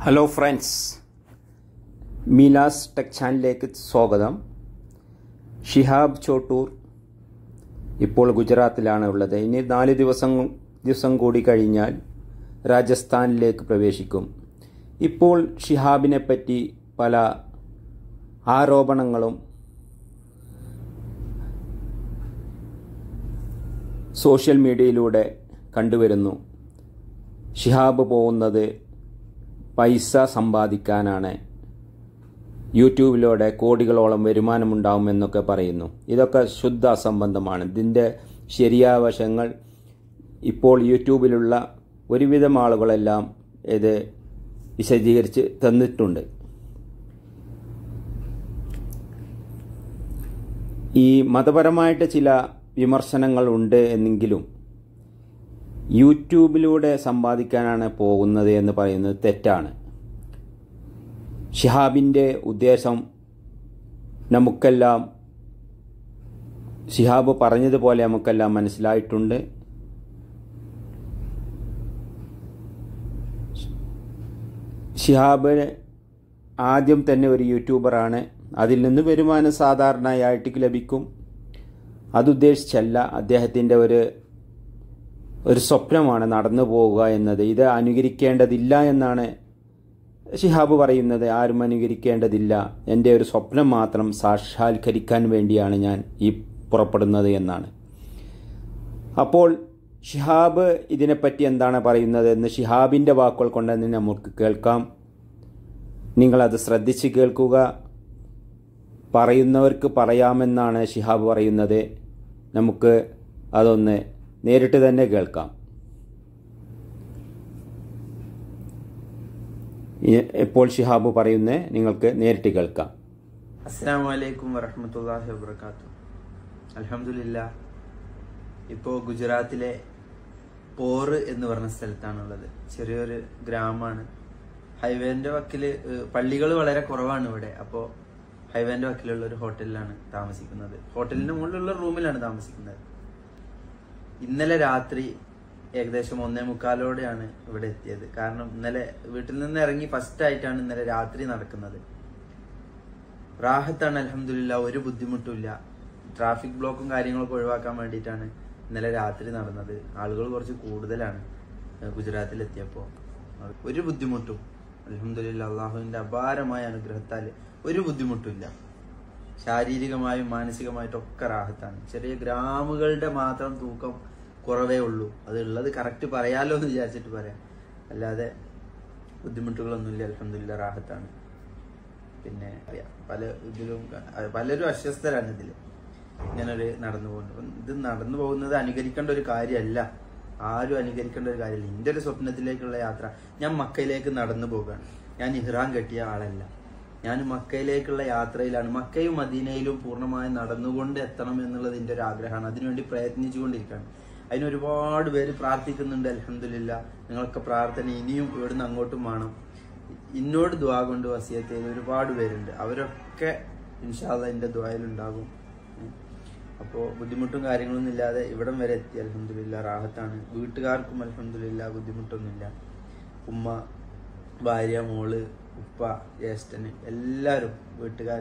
hello friends മീലാസ് tech ചാനലിലേക്ക് സ്വാഗതം ഷിഹാബ് ചോട്ടൂർ ഇപ്പോൾ ഗുജറാത്തിലാണ് ഉള്ളത് ഇനി നാല് ദിവസം ദിവസം കൂടി കഴിഞ്ഞാൽ രാജസ്ഥാനിലേക്ക് പ്രവേശിക്കും ഇപ്പോൾ ഷിഹാബിനെ പറ്റി പല ആരോപണങ്ങളും സോഷ്യൽ മീഡിയയിലൂടെ കണ്ടുവരുന്നു ഷിഹാബ് പോകുന്നത് പൈസ സമ്പാദിക്കാനാണ് യൂട്യൂബിലൂടെ കോടികളോളം വരുമാനമുണ്ടാകുമെന്നൊക്കെ പറയുന്നു ഇതൊക്കെ ശുദ്ധ അസംബന്ധമാണ് ഇതിൻ്റെ ശരിയായ വശങ്ങൾ ഇപ്പോൾ യൂട്യൂബിലുള്ള ഒരുവിധം ആളുകളെല്ലാം ഇത് വിശദീകരിച്ച് തന്നിട്ടുണ്ട് ഈ മതപരമായിട്ട് ചില വിമർശനങ്ങൾ ഉണ്ട് എന്നെങ്കിലും യൂട്യൂബിലൂടെ സമ്പാദിക്കാനാണ് പോകുന്നത് എന്ന് പറയുന്നത് തെറ്റാണ് ഷിഹാബിൻ്റെ ഉദ്ദേശം നമുക്കെല്ലാം ഷിഹാബ് പറഞ്ഞതുപോലെ നമുക്കെല്ലാം മനസ്സിലായിട്ടുണ്ട് ഷിഹാബ് ആദ്യം തന്നെ ഒരു യൂട്യൂബറാണ് അതിൽ നിന്ന് വരുമാനം സാധാരണയായിട്ട് ലഭിക്കും അതുദ്ദേശിച്ചല്ല അദ്ദേഹത്തിൻ്റെ ഒരു ഒരു സ്വപ്നമാണ് നടന്നു പോവുക എന്നത് ഇത് അനുകരിക്കേണ്ടതില്ല എന്നാണ് ഷിഹാബ് പറയുന്നത് ആരും അനുകരിക്കേണ്ടതില്ല എൻ്റെ ഒരു സ്വപ്നം മാത്രം സാക്ഷാത്കരിക്കാൻ വേണ്ടിയാണ് ഞാൻ ഈ പുറപ്പെടുന്നത് എന്നാണ് അപ്പോൾ ഷിഹാബ് ഇതിനെപ്പറ്റി എന്താണ് പറയുന്നത് എന്ന് ഷിഹാബിൻ്റെ വാക്കുകൾ കൊണ്ട് തന്നെ നമുക്ക് കേൾക്കാം നിങ്ങളത് ശ്രദ്ധിച്ച് കേൾക്കുക പറയുന്നവർക്ക് പറയാമെന്നാണ് ഷിഹാബ് പറയുന്നത് നമുക്ക് അതൊന്ന് നേരിട്ട് തന്നെ കേൾക്കാം ഇപ്പോൾ ഷിഹാബ് പറയുന്നത് നിങ്ങൾക്ക് നേരിട്ട് കേൾക്കാം അസ്സാം വലൈക്കും വറഹമത്തല്ലാഹി വബർക്കാത്തു അലഹമില്ല ഇപ്പോൾ ഗുജറാത്തിലെ പോറ് എന്ന് പറഞ്ഞ സ്ഥലത്താണുള്ളത് ചെറിയൊരു ഗ്രാമമാണ് ഹൈവേന്റെ വക്കില് പള്ളികൾ വളരെ കുറവാണ് ഇവിടെ അപ്പോൾ ഹൈവേന്റെ വക്കിലുള്ള ഒരു ഹോട്ടലിലാണ് താമസിക്കുന്നത് ഹോട്ടലിന്റെ മുകളിലുള്ള റൂമിലാണ് താമസിക്കുന്നത് ഇന്നലെ രാത്രി ഏകദേശം ഒന്നേ മുക്കാലോടെയാണ് ഇവിടെ എത്തിയത് കാരണം ഇന്നലെ വീട്ടിൽ നിന്ന് ഇറങ്ങി ഫസ്റ്റ് ആയിട്ടാണ് ഇന്നലെ രാത്രി നടക്കുന്നത് റാഹത്താണ് അലഹമില്ല ഒരു ബുദ്ധിമുട്ടില്ല ട്രാഫിക് ബ്ലോക്കും കാര്യങ്ങളൊക്കെ ഒഴിവാക്കാൻ വേണ്ടിയിട്ടാണ് ഇന്നലെ രാത്രി നടന്നത് ആളുകൾ കുറച്ച് കൂടുതലാണ് ഗുജറാത്തിൽ എത്തിയപ്പോൾ ഒരു ബുദ്ധിമുട്ടും അലഹമില്ല അള്ളാഹുവിന്റെ അപാരമായ അനുഗ്രഹത്താൽ ഒരു ബുദ്ധിമുട്ടില്ല ശാരീരികമായും മാനസികമായിട്ടും ഒക്കെ റാഹത്താണ് ചെറിയ ഗ്രാമുകളുടെ മാത്രം തൂക്കം കുറവേ ഉള്ളൂ അത് ഉള്ളത് കറക്റ്റ് പറയാലോ എന്ന് വിചാരിച്ചിട്ട് പറയാം അല്ലാതെ ബുദ്ധിമുട്ടുകളൊന്നുമില്ല അലഹമില്ല റാഹത്താണ് പിന്നെ അറിയാം പല ഇതിലും പലരും അസ്വസ്ഥരാണ് ഇതിൽ ഇങ്ങനൊരു നടന്നു പോകുന്നത് ഇത് നടന്നു പോകുന്നത് അനുകരിക്കേണ്ട ഒരു കാര്യമല്ല ആരും അനുകരിക്കേണ്ട ഒരു കാര്യമില്ല എൻ്റെ ഒരു സ്വപ്നത്തിലേക്കുള്ള യാത്ര ഞാൻ മക്കയിലേക്ക് നടന്നു പോകുകയാണ് ഞാൻ ഇഹ്റാൻ കെട്ടിയ ആളല്ല ഞാൻ മക്കയിലേക്കുള്ള യാത്രയിലാണ് മക്കയും മദീനയിലും പൂർണ്ണമായും നടന്നുകൊണ്ട് എത്തണം എന്നുള്ളത് എൻ്റെ ഒരു ആഗ്രഹമാണ് അതിനുവേണ്ടി പ്രയത്നിച്ചുകൊണ്ടിരിക്കുകയാണ് അതിന് ഒരുപാട് പേര് പ്രാർത്ഥിക്കുന്നുണ്ട് അലഹമില്ല നിങ്ങളൊക്കെ പ്രാർത്ഥന ഇനിയും ഇവിടുന്ന് അങ്ങോട്ടും വേണം ഇന്നോട് ദ്വാ കൊണ്ട് വസിയത്ത് ചെയ്ത് ഒരുപാട് പേരുണ്ട് അവരൊക്കെ ഇൻഷാല്ല എൻ്റെ ദ്വായിലുണ്ടാകും അപ്പോൾ ബുദ്ധിമുട്ടും കാര്യങ്ങളൊന്നും ഇല്ലാതെ ഇവിടം വരെ എത്തി അലഹമില്ല റാഹത്താണ് വീട്ടുകാർക്കും അലഹമില്ല ബുദ്ധിമുട്ടൊന്നുമില്ല ഉമ്മ ഭാര്യ മോള് ഉപ്പ ജ്യേഷ്ഠന് എല്ലാവരും വീട്ടുകാർ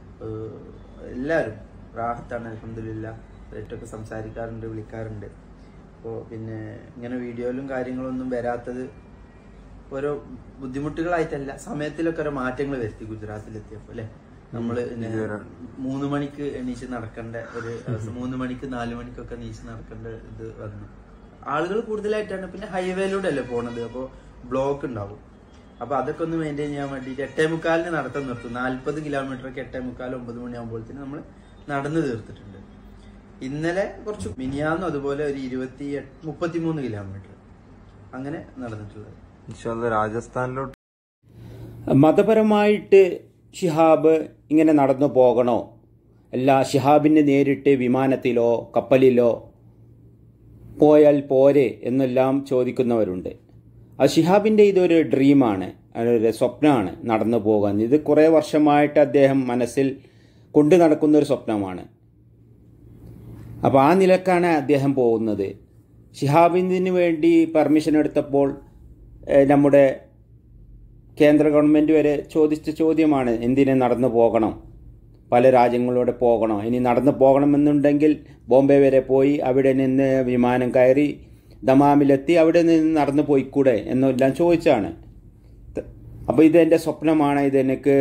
എല്ലാവരും റാഹത്താണ് അലഹമില്ല അവരായിട്ടൊക്കെ സംസാരിക്കാറുണ്ട് വിളിക്കാറുണ്ട് അപ്പോൾ പിന്നെ ഇങ്ങനെ വീഡിയോയിലും കാര്യങ്ങളൊന്നും വരാത്തത് ഓരോ ബുദ്ധിമുട്ടുകളായിട്ടല്ല സമയത്തിലൊക്കെ ഓരോ മാറ്റങ്ങൾ വരുത്തി ഗുജറാത്തിലെത്തിയപ്പോൾ അല്ലെ നമ്മള് മൂന്ന് മണിക്ക് എണീച്ച് നടക്കേണ്ട ഒരു മൂന്ന് മണിക്ക് നാല് മണിക്കൊക്കെ എണീച്ച് നടക്കേണ്ട ഇത് വന്നു ആളുകൾ കൂടുതലായിട്ടാണ് പിന്നെ ഹൈവേയിലൂടെ അല്ലേ പോണത് അപ്പോൾ ബ്ലോക്ക് ഉണ്ടാവും അപ്പൊ അതൊക്കെ ഒന്ന് മെയിൻറ്റെയിൻ ചെയ്യാൻ വേണ്ടിയിട്ട് എട്ടേ മുക്കാലിന് നടത്തം നിർത്തും നാല്പത് കിലോമീറ്റർ ഒക്കെ എട്ടേ മുക്കാൽ ഒമ്പത് മണിയാകുമ്പോഴത്തേന് നമ്മൾ നടന്നു തീർത്തിട്ടുണ്ട് ഇന്നലെ കുറച്ച് മിനിയാന്നും അതുപോലെ ഒരു ഇരുപത്തി മുപ്പത്തിമൂന്ന് കിലോമീറ്റർ അങ്ങനെ നടന്നിട്ടുള്ളത് രാജസ്ഥാനിലോട്ട് മതപരമായിട്ട് ഷിഹാബ് ഇങ്ങനെ നടന്നു പോകണോ അല്ല ഷിഹാബിന് നേരിട്ട് വിമാനത്തിലോ കപ്പലിലോ പോയാൽ പോരെ എന്നെല്ലാം ചോദിക്കുന്നവരുണ്ട് അത് ഷിഹാബിൻ്റെ ഇതൊരു ഡ്രീമാണ് ഒരു സ്വപ്നമാണ് നടന്നു പോകാൻ ഇത് കുറേ വർഷമായിട്ട് അദ്ദേഹം മനസ്സിൽ കൊണ്ടു നടക്കുന്ന ഒരു സ്വപ്നമാണ് അപ്പോൾ ആ നിലക്കാണ് അദ്ദേഹം പോകുന്നത് ഷിഹാബിന് വേണ്ടി പെർമിഷൻ എടുത്തപ്പോൾ ഏഹ്, നമ്മുടെ കേന്ദ്ര ഗവൺമെൻറ് വരെ ചോദിച്ച ചോദ്യമാണ് എന്തിനെ നടന്നു പോകണം പല രാജ്യങ്ങളിലൂടെ പോകണം ഇനി നടന്നു പോകണമെന്നുണ്ടെങ്കിൽ ബോംബെ വരെ പോയി അവിടെ നിന്ന് വിമാനം കയറി ദമാമിലെത്തി അവിടെ നിന്ന് നടന്നു പോയിക്കൂടെ എന്നെല്ലാം ചോദിച്ചാണ് അപ്പോൾ ഇത് എൻ്റെ സ്വപ്നമാണ് ഇത് എനിക്ക്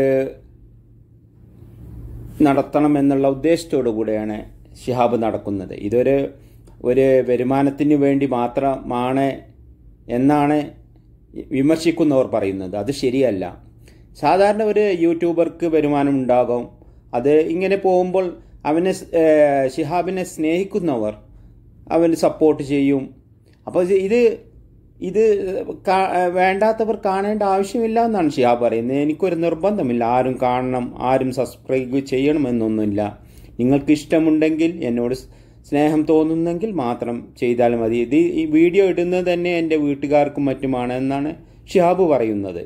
നടത്തണം എന്നുള്ള ഉദ്ദേശത്തോടു കൂടെയാണ് ഷിഹാബ് നടക്കുന്നത് ഇതൊരു ഒരു വരുമാനത്തിന് വേണ്ടി മാത്രമാണ് എന്നാണ് വിമർശിക്കുന്നവർ പറയുന്നത് അത് ശരിയല്ല സാധാരണ ഒരു യൂട്യൂബർക്ക് വരുമാനം ഉണ്ടാകും അത് ഇങ്ങനെ പോകുമ്പോൾ അവനെ ഏഹ്, ഷിഹാബിനെ സ്നേഹിക്കുന്നവർ അവന് സപ്പോർട്ട് ചെയ്യും അപ്പോൾ ഇത് ഇത് കാ- വേണ്ടാത്തവർ കാണേണ്ട ആവശ്യമില്ല എന്നാണ് ഷിഹാബ് പറയുന്നത് എനിക്കൊരു നിർബന്ധമില്ല ആരും കാണണം ആരും സബ്സ്ക്രൈബ് ചെയ്യണമെന്നൊന്നുമില്ല നിങ്ങൾക്ക് ഇഷ്ടമുണ്ടെങ്കിൽ എന്നോട് സ്നേഹം തോന്നുന്നെങ്കിൽ മാത്രം ചെയ്താൽ മതി ഇത് ഈ വീഡിയോ ഇടുന്നത് തന്നെ എൻ്റെ വീട്ടുകാർക്കും മറ്റുമാണ് എന്നാണ് ഷിഹാബ് പറയുന്നത്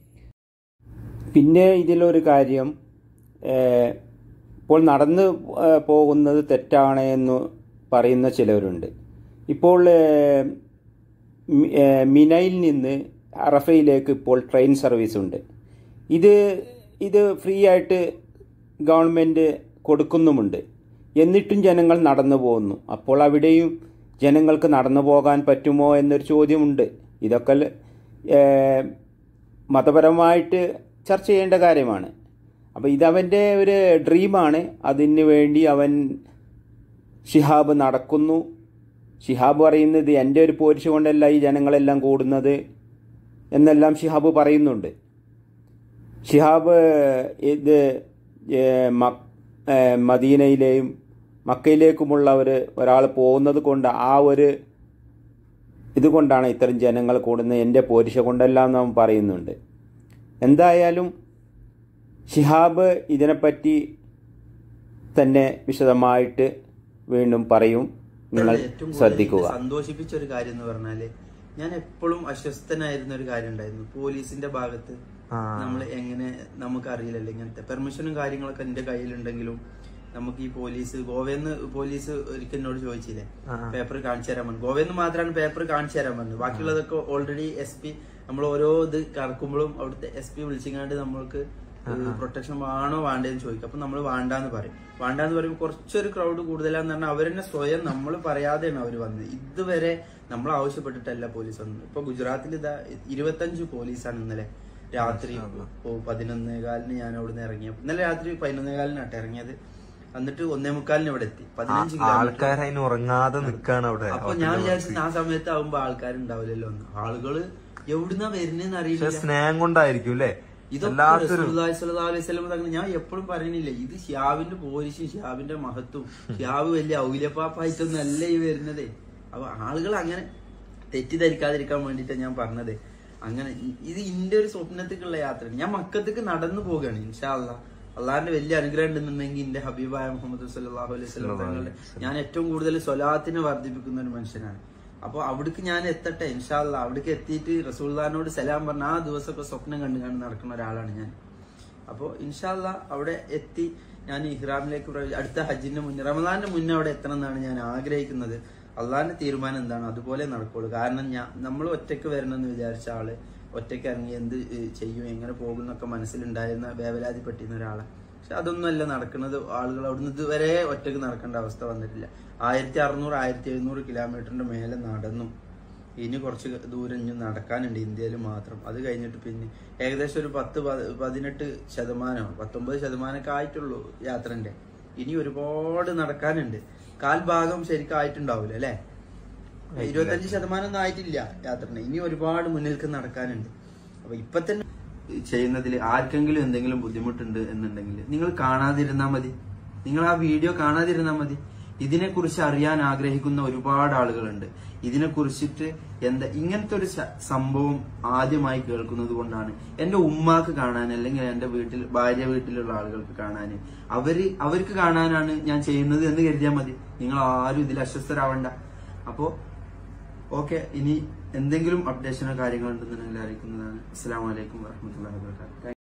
പിന്നെ ഇതിലൊരു കാര്യം ഏഹ്, ഇപ്പോൾ നടന്ന് ഏഹ്, പോകുന്നത് തെറ്റാണ് എന്ന് പറയുന്ന ചിലവരുണ്ട് ഇപ്പോൾ ഏഹ്, മി- ഏഹ്, മിനയിൽ നിന്ന് അറഫയിലേക്ക് ഇപ്പോൾ ട്രെയിൻ സർവീസ് ഉണ്ട് ഇത് ഇത് ഫ്രീ ആയിട്ട് ഗവൺമെൻറ് കൊടുക്കുന്നുമുണ്ട് എന്നിട്ടും ജനങ്ങൾ നടന്നു പോകുന്നു അപ്പോൾ അവിടെയും ജനങ്ങൾക്ക് നടന്നു പോകാൻ പറ്റുമോ എന്നൊരു ചോദ്യമുണ്ട് ഇതൊക്കെ ഏഹ്, മതപരമായിട്ട് ചർച്ച ചെയ്യേണ്ട കാര്യമാണ് അപ്പോൾ ഇതവൻ്റെ ഒരു ഡ്രീമാണ് അതിന് വേണ്ടി അവൻ ഷിഹാബ് നടക്കുന്നു ഷിഹാബ് പറയുന്നത് എൻ്റെ ഒരു പോരിശ കൊണ്ടല്ല ഈ ജനങ്ങളെല്ലാം കൂടുന്നത് എന്നെല്ലാം ഷിഹാബ് പറയുന്നുണ്ട് ഷിഹാബ് ഇത് ഏഹ്, മ- ഏഹ്, മദീനയിലെയും മക്കയിലേക്കുമുള്ള ഒരു ഒരാൾ പോകുന്നത് കൊണ്ട് ആ ഒരു ഇതുകൊണ്ടാണ് ഇത്തരം ജനങ്ങൾ കൂടുന്നത് എൻ്റെ പോരിശ കൊണ്ടെല്ലാം നാം പറയുന്നുണ്ട് എന്തായാലും ഷിഹാബ് ഇതിനെപ്പറ്റി തന്നെ വിശദമായിട്ട് വീണ്ടും പറയും നിങ്ങൾ ഏറ്റവും കൂടുതൽ ശ്രദ്ധിക്കുക എന്നെ സന്തോഷിപ്പിച്ച ഒരു കാര്യം എന്ന് പറഞ്ഞാല് ഞാൻ എപ്പോഴും അസ്വസ്ഥനായിരുന്ന ഒരു കാര്യം ഉണ്ടായിരുന്നു പോലീസിന്റെ ഭാഗത്ത് നമ്മൾ എങ്ങനെ നമുക്ക് അറിയില്ലല്ലോ ഇങ്ങനത്തെ പെർമിഷനും കാര്യങ്ങളൊക്കെ എന്റെ കയ്യിലുണ്ടെങ്കിലും നമുക്ക് ഈ പോലീസ് ഗോവന്ന് പോലീസ് ഒരിക്കൽ എന്നോട് ചോദിച്ചില്ലേ പേപ്പർ കാണിച്ചു തരാൻ പറഞ്ഞു ഗോവന്ന് മാത്രമാണ് പേപ്പർ കാണിച്ചു തരാൻ പറഞ്ഞത് ബാക്കിയുള്ളതൊക്കെ ഓൾറെഡി എസ് പി നമ്മൾ ഓരോ ഇത് കറക്കുമ്പോഴും അവിടുത്തെ എസ് പി വിളിച്ചിങ്ങാണ്ട് നമ്മൾക്ക് പ്രൊട്ടക്ഷൻ വേണോ വേണ്ടേന്ന് ചോദിക്കും അപ്പൊ നമ്മൾ വേണ്ടാന്ന് പറയും വേണ്ടാന്ന് പറയുമ്പോൾ കുറച്ചൊരു ക്രൗഡ് കൂടുതലാന്ന് പറഞ്ഞാൽ അവരെന്നെ സ്വയം നമ്മൾ പറയാതെയാണ് അവർ വന്നത് ഇതുവരെ നമ്മൾ ആവശ്യപ്പെട്ടിട്ടല്ല പോലീസ് വന്നത് ഇപ്പൊ ഗുജറാത്തിൽ ഇതാ ഇരുപത്തഞ്ച് പോലീസാണ് ഇന്നലെ രാത്രി ഓ പതിനൊന്നേ കാലിന് ഞാൻ അവിടുന്ന് ഇറങ്ങിയപ്പോൾ ഇന്നലെ രാത്രി പതിനൊന്നേ കാലിനാട്ടെ ഇറങ്ങിയത് എന്നിട്ട് ഒന്നേ മുക്കാലിന് ഇവിടെ എത്തി പതിനഞ്ച് കിലോമീറ്റർ ആൾക്കാർ അതിന് ഉറങ്ങാതെ നിക്കാണ് അവിടെ അപ്പൊ ഞാൻ വിചാരിച്ചത് ആ സമയത്ത് ആവുമ്പോ ആൾക്കാരുണ്ടാവില്ലല്ലോ എന്ന് ആളുകള് എവിടുന്നാ വരുന്നേന്ന് പക്ഷെ അറിയില്ല സ്നേഹം കൊണ്ടായിരിക്കും അല്ലേ ഇതൊക്കെ വല്ലാത്തൊരു റസൂലുള്ളാഹി സ്വല്ലല്ലാഹു അലൈഹി വസല്ലം തങ്ങൾ ഞാൻ എപ്പോഴും പറയണില്ല ഇത് ഷിയാബിന്റെ പോലീസും ഷിയാബിന്റെ മഹത്വം ഷിയാബ് വലിയ ഔലിയപ്പാപ്പായിട്ടൊന്നും അല്ല ഈ വരുന്നത് അപ്പൊ ആളുകൾ അങ്ങനെ തെറ്റിദ്ധരിക്കാതിരിക്കാൻ വേണ്ടിയിട്ടാണ് ഞാൻ പറഞ്ഞത് അങ്ങനെ ഇ- ഇത് ഇന്റെ ഒരു സ്വപ്നത്തേക്കുള്ള യാത്രയാണ് ഞാൻ മക്കത്തേക്ക് നടന്നു പോവുകയാണ് ഇൻഷാ അല്ലാ അള്ളാഹിന്റെ വലിയ അനുഗ്രഹം ഉണ്ടെന്നുണ്ടെങ്കിൽ എന്റെ ഹബീബായ മുഹമ്മദ് സല്ലല്ലാഹു അലൈഹി വസല്ലം തങ്ങളുടെ ഞാൻ ഏറ്റവും കൂടുതൽ സ്വലാത്തിനെ വർദ്ധിപ്പിക്കുന്ന ഒരു മനുഷ്യനാണ് അപ്പൊ അവിടേക്ക് ഞാൻ എത്തട്ടെ ഇൻഷാല്ല അവിടേക്ക് എത്തിയിട്ട് റസൂൽദാനോട് സലാം പറഞ്ഞ ആ ദിവസമൊക്കെ സ്വപ്നം കണ്ടു കണ്ട് നടക്കുന്ന ഒരാളാണ് ഞാൻ അപ്പോൾ ഇൻഷാല്ല അവിടെ എത്തി ഞാൻ ഇഹ്റാമിലേക്ക് പ്രവേ- അടുത്ത ഹജ്ജിന്റെ മുന്നേ റമദാന്റെ മുന്നേ അവിടെ എത്തണം എന്നാണ് ഞാൻ ആഗ്രഹിക്കുന്നത് അള്ളാഹിന്റെ തീരുമാനം എന്താണ് അതുപോലെ നടക്കുള്ളൂ കാരണം ഞാൻ നമ്മൾ ഒറ്റയ്ക്ക് വരണമെന്ന് വിചാരിച്ച ആള് ഒറ്റയ്ക്ക് ഇറങ്ങി എന്ത് ഏഹ്, ചെയ്യും എങ്ങനെ പോകും എന്നൊക്കെ മനസ്സിലുണ്ടായിരുന്ന വേവലാതിപ്പെട്ടിരുന്ന ഒരാളെ പക്ഷെ അതൊന്നുമല്ല നടക്കുന്നത് ആളുകൾ അവിടുന്ന് ഇതുവരെ ഒറ്റയ്ക്ക് നടക്കേണ്ട അവസ്ഥ വന്നിട്ടില്ല ആയിരത്തി അറുന്നൂറ് ആയിരത്തി എഴുന്നൂറ് കിലോമീറ്ററിന്റെ മേലെ നടന്നു ഇനി കുറച്ച് ദൂരം ഇനി നടക്കാനുണ്ട് ഇന്ത്യയിൽ മാത്രം അത് കഴിഞ്ഞിട്ട് പിന്നെ ഏകദേശം ഒരു പത്ത് പ- പതിനെട്ട് ശതമാനമോ പത്തൊമ്പത് ശതമാനമൊക്കെ ആയിട്ടുള്ളൂ യാത്രന്റെ ഇനി ഒരുപാട് നടക്കാനുണ്ട് കാൽഭാഗം ശരിക്കും ആയിട്ടുണ്ടാവില്ല അല്ലെ ഇരുപത്തഞ്ച് ശതമാനം ഒന്നും ആയിട്ടില്ല യാത്രന് ഇനി ഒരുപാട് മുന്നിലേക്ക് നടക്കാനുണ്ട് അപ്പൊ ഇപ്പൊ തന്നെ ചെയ്യുന്നതിൽ ആർക്കെങ്കിലും എന്തെങ്കിലും ബുദ്ധിമുട്ടുണ്ട് എന്നുണ്ടെങ്കിൽ നിങ്ങൾ കാണാതിരുന്നാ മതി നിങ്ങൾ ആ വീഡിയോ കാണാതിരുന്നാ മതി ഇതിനെക്കുറിച്ച് അറിയാൻ ആഗ്രഹിക്കുന്ന ഒരുപാട് ആളുകളുണ്ട് ഇതിനെ കുറിച്ചിട്ട് എന്താ ഇങ്ങനത്തെ ഒരു സ- സംഭവം ആദ്യമായി കേൾക്കുന്നത് കൊണ്ടാണ് എന്റെ ഉമ്മാക്ക് കാണാൻ അല്ലെങ്കിൽ എന്റെ വീട്ടിൽ ഭാര്യ വീട്ടിലുള്ള ആളുകൾക്ക് കാണാൻ അവര് അവർക്ക് കാണാനാണ് ഞാൻ ചെയ്യുന്നത് എന്ന് കരുതിയാൽ മതി നിങ്ങൾ ആരും ഇതിൽ അസ്വസ്ഥരാവണ്ട അപ്പോ ഓക്കെ ഇനി എന്തെങ്കിലും അപ്ഡേഷനോ കാര്യങ്ങളോ ഉണ്ടെന്നുണ്ടെങ്കിൽ അറിയിക്കുന്നതാണ് അസ്സാം വലൈക്കും വാഹമത്തല്ലാ വാബർക്കാത്തു